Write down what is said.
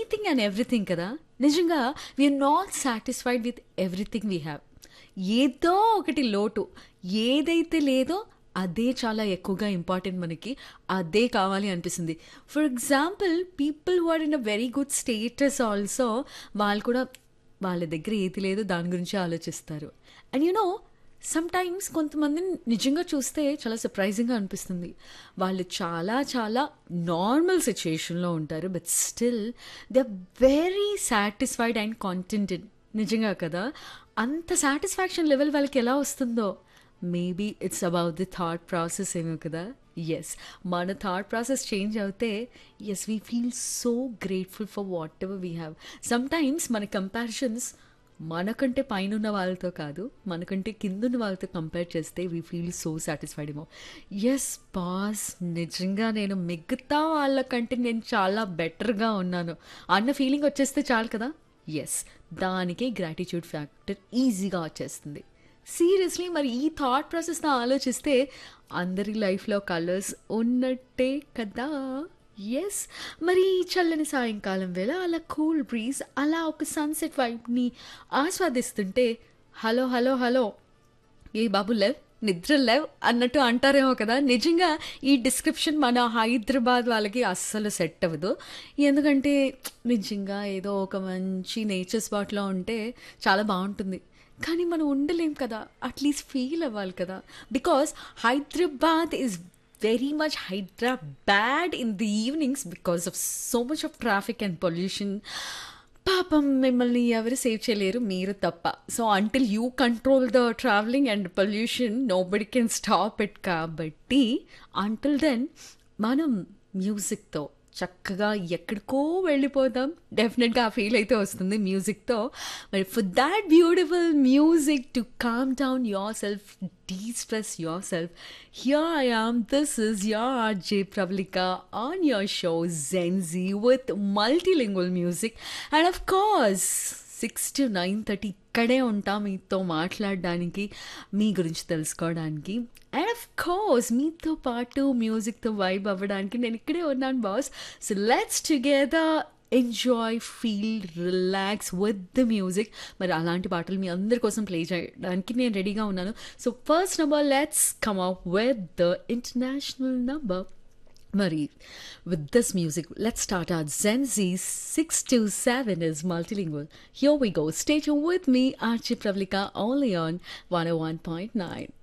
Anything and everything కదా నిజంగా we are not satisfied with everything we have ఏదో ఒకటి లోటు ఏదైతే లేదో అదే చాలా ఎక్కువగా ఇంపార్టెంట్ మనకి అదే కావాలి అనిపిస్తుంది for example people who are in a very good status also వాళ్ళు కూడా వాళ్ళ దగ్గర ఏది లేదు దాని గురించి ఆలోచిస్తారు అండ్ యునో సమ్ టైమ్స్ కొంతమందిని నిజంగా చూస్తే చాలా సర్ప్రైజింగ్గా అనిపిస్తుంది వాళ్ళు చాలా చాలా నార్మల్ సిచ్యుయేషన్లో ఉంటారు but still they are very satisfied and contented నిజంగా కదా అంత సాటిస్ఫాక్షన్ లెవెల్ వాళ్ళకి ఎలా వస్తుందో maybe it's about the thought process ఏమో కదా ఎస్ మన థాట్ ప్రాసెస్ చేంజ్ అవుతే yes we feel so grateful for whatever we have sometimes మన కంపారిజన్స్ మనకంటే పైన ఉన్న వాళ్ళతో కాదు మనకంటే కింద ఉన్న వాళ్ళతో కంపేర్ చేస్తే వీ ఫీల్ సో సాటిస్ఫైడ్ ఏమో ఎస్ బాస్ నిజంగా నేను మిగతా వాళ్ళకంటే నేను చాలా బెటర్గా ఉన్నాను అన్న ఫీలింగ్ వచ్చేస్తే చాలు కదా ఎస్ దానికే గ్రాటిట్యూడ్ ఫ్యాక్టర్ ఈజీగా వచ్చేస్తుంది సీరియస్లీ మరి ఈ థాట్ ప్రాసెస్తో ఆలోచిస్తే అందరి లైఫ్లో కలర్స్ ఉన్నట్టే కదా ఎస్ మరి ఈ చల్లని సాయంకాలం వేళ అలా కూల్ బ్రీజ్ అలా ఒక సన్సెట్ వైబ్ని ఆస్వాదిస్తుంటే హలో హలో హలో ఏ బాబు లేవ్ నిద్ర లేవ్ అన్నట్టు అంటారేమో కదా నిజంగా ఈ డిస్క్రిప్షన్ మన హైదరాబాద్ వాళ్ళకి అస్సలు సెట్ అవ్వదు ఎందుకంటే నిజంగా ఏదో ఒక మంచి నేచర్ స్పాట్లో ఉంటే చాలా బాగుంటుంది కానీ మనం ఉండలేం కదా అట్లీస్ట్ ఫీల్ అవ్వాలి కదా because Hyderabad is very much Hyderabad in the evenings because of so much of traffic and pollution. పాపం మిమ్మల్ని ఎవరు సేవ్ చేయలేరు మీరు తప్ప so until you control the travelling and pollution nobody can stop it కాబట్టి until then మనం మ్యూజిక్తో చక్కగా ఎక్కడికో వెళ్ళిపోదాం డెఫినెట్గా ఆ ఫీల్ అయితే వస్తుంది మ్యూజిక్తో మరి for that beautiful music to calm down yourself de-stress yourself. Here I am. This is your RJ Pravlika on your show Zenzi with multilingual music. And of course, six to nine thirty ఇక్కడే ఉంటా మీతో మాట్లాడడానికి మీ గురించి తెలుసుకోవడానికి and of course మీతో పాటు మ్యూజిక్తో vibe అవ్వడానికి నేను ఇక్కడే ఉన్నాను boss so let's together enjoy feel relax with the music మరి అలాంటి పాటలు మీ అందరి కోసం ప్లే చేయడానికి నేను రెడీగా ఉన్నాను so first number let's come up with the international number Mari, with this music, let's start our Zen Z 627 is multilingual. Here we go. Stay tuned with me, Archie Pravlika, only on 101.9.